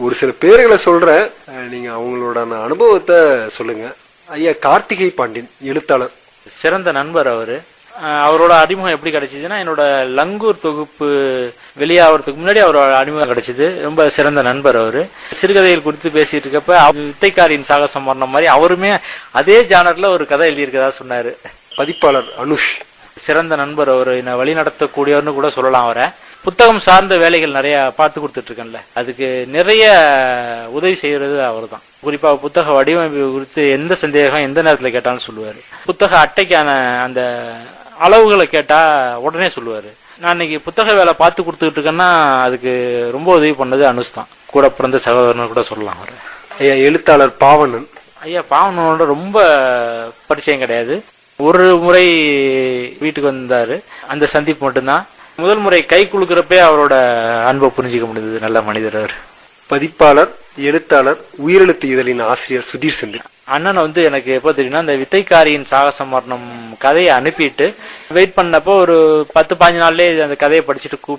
ஒரு சில பேர்களை சொல்றேன் அஹ், நீங்க அவங்களோட அனுபவத்தை சொல்லுங்க ஐயா கார்த்திகை பாண்டியன் எழுத்தாளர் சிறந்த நண்பர் அவரு அஹ் அவரோட அறிமுகம் எப்படி கிடைச்சதுன்னா என்னோட லங்கூர் தொகுப்பு வெளியாகிறதுக்கு முன்னாடி அவரோட அறிமுகம் கிடைச்சது ரொம்ப சிறந்த நண்பர் அவரு சிறுகதைகள் குறித்து பேசிட்டு இருக்கப்ப அவ- வித்தைக்காரியின் சாகசம் வர்ண மாதிரி அவருமே அதே ஜானர்ல ஒரு கதை எழுதியிருக்கதா சொன்னாரு பதிப்பாளர் அனுஷ் சிறந்த நண்பர் அவர் என்னை வழி நடத்தக்கூடியவர்னு கூட சொல்லலாம் அவரை புத்தகம் சார்ந்த வேலைகள் நிறைய பார்த்து கொடுத்துட்டு இருக்கேன்ல அதுக்கு நிறைய உதவி செய்யறது அவர் தான் குறிப்பா புத்தக வடிவமைப்பு குறித்து எந்த சந்தேகம் எந்த நேரத்துல கேட்டாலும் சொல்லுவாரு புத்தக அட்டைக்கான அந்த அளவுகளை கேட்டா உடனே சொல்லுவாரு நான் இன்னைக்கு புத்தக வேலை பார்த்து கொடுத்துக்கிட்டு இருக்கேன்னா அதுக்கு ரொம்ப உதவி பண்ணது அனுஷ் தான் கூட பிறந்த சகோதரன் கூட சொல்லலாம் அவர் ஐயா எழுத்தாளர் பாவனன் ஐயா பாவனோட ரொம்ப பரிச்சயம் கிடையாது ஒரு முறை வீட்டுக்கு வந்தாரு அந்த சந்திப்பு மட்டும்தான் முதல் முறை கை குலுக்கிறப்பே அவரோட அன்பை புரிஞ்சுக்க முடிந்தது நல்ல மனிதர் அவர் பதிப்பாளர் எழுத்தாளர் உயிரெழுத்து இதழின் ஆசிரியர் சுதீர் செந்தில் அண்ணனை வந்து எனக்கு எப்போ தெரியும்னா அந்த வித்தைக்காரியின் சாகச மரணம் கதையை அனுப்பிட்டு வெயிட் பண்ணப்போ ஒரு பத்து பாஞ்சு நாள்லயே அந்த கதையை படிச்சுட்டு கூப்பிட்டு